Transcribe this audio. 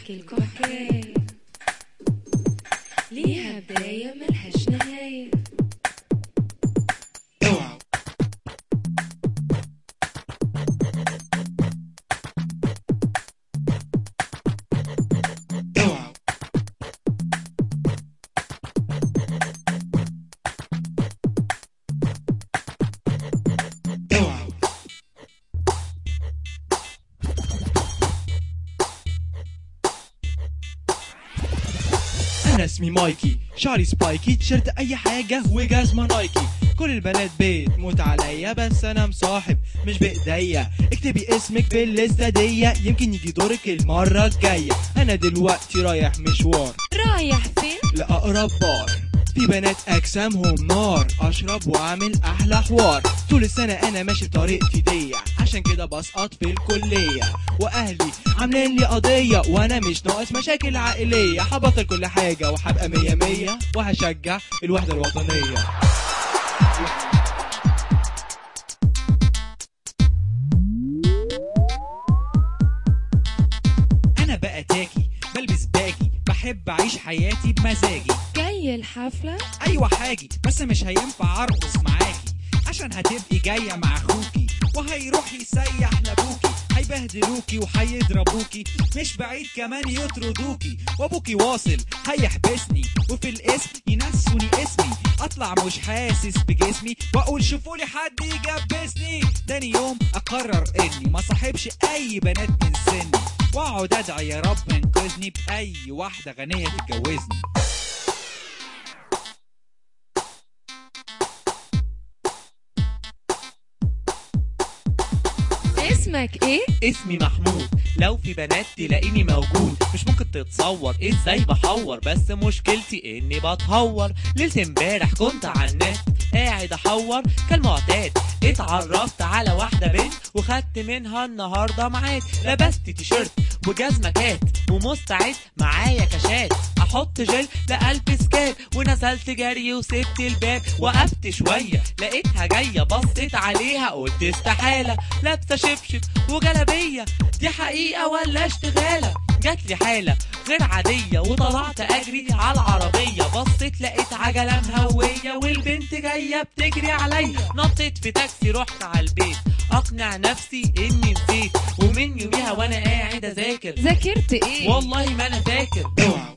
احكي لكم حكاية ليها بداية ملهاش نهاية اوعوا اوعوا اوعوا انا اسمي مايكي شعري سبايكي تيشرت اي حاجه وجزمه نايكي كل البنات بتموت عليا بس انا مصاحب مش بايديا اكتبي اسمك في الليسته دي يمكن يجي دورك المره الجايه انا دلوقتي رايح مشوار رايح فين؟ لاقرب بار في بنات اجسامهم نار اشرب واعمل احلى حوار طول السنه انا ماشي بطريقتي دي عشان كده بسقط في الكليه واهلي عاملين لي قضيه وانا مش ناقص مشاكل عائليه هبطل كل حاجه وهبقى مية مية وهشجع الوحده الوطنيه انا بقى تاكي بلبس باجي بحب اعيش حياتي بمزاجي جاي الحفلة؟ ايوه حاجي بس مش هينفع ارقص معاكي عشان هتبقي جايه مع اخوكي وهيروح يسيح لابوكي هيبهدلوكي وهيضربوكي مش بعيد كمان يطردوكي وابوكي واصل هيحبسني وفي الاسم ينسوني اسمي اطلع مش حاسس بجسمي واقول شوفولي حد يجبسني تاني يوم اقرر اني ما صاحبش اي بنات من سني واقعد ادعي يا رب انقذني باي واحده غنيه تتجوزني اسمك ايه؟ اسمي محمود لو في بنات تلاقيني موجود مش ممكن تتصور ازاي بحور بس مشكلتي اني بتهور ليلة امبارح كنت على النت قاعد احور كالمعتاد اتعرفت على واحدة بنت وخدت منها النهاردة ميعاد لبست تيشيرت وجزمة كات ومستعد معايا كاشات احط جل لقلب سكات ونزلت جري وسبت الباب وقفت شوية لقيتها جاية بصيت عليها قلت استحالة لابسة شبشب وجلابية دي حقيقة ولا اشتغالة جات لي حالة غير عادية وطلعت أجري على العربية بصيت لقيت عجلة مهوية والبنت جاية بتجري عليا نطيت في تاكسي رحت على البيت أقنع نفسي إني نسيت ومن يوميها وأنا قاعد أذاكر ذاكرت ايه؟ والله ما أنا فاكر اوعوا